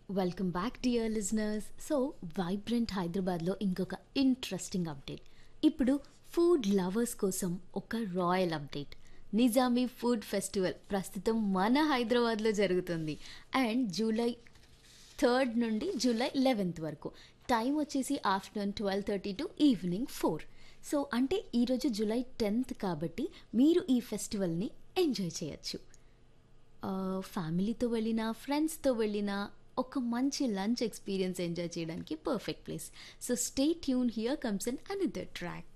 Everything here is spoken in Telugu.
welcome back dear listeners so vibrant హైదరాబాద్లో ఇంకొక ఇంట్రెస్టింగ్ అప్డేట్ ఇప్పుడు ఫుడ్ లవర్స్ కోసం ఒక royal update Nizami food festival ప్రస్తుతం మన హైదరాబాద్లో జరుగుతుంది అండ్ జూలై థర్డ్ నుండి జూలై లెవెన్త్ వరకు టైం వచ్చేసి afternoon twelve thirty to evening four so అంటే ఈరోజు జూలై టెన్త్ కాబట్టి మీరు ఈ ఫెస్టివల్ని ఎంజాయ్ చేయొచ్చు ఫ్యామిలీతో వెళ్ళినా ఫ్రెండ్స్తో వెళ్ళినా ఒక మంచి లంచ్ ఎక్స్పీరియన్స్ ఎంజాయ్ చేయడానికి perfect place so stay tune here comes an another track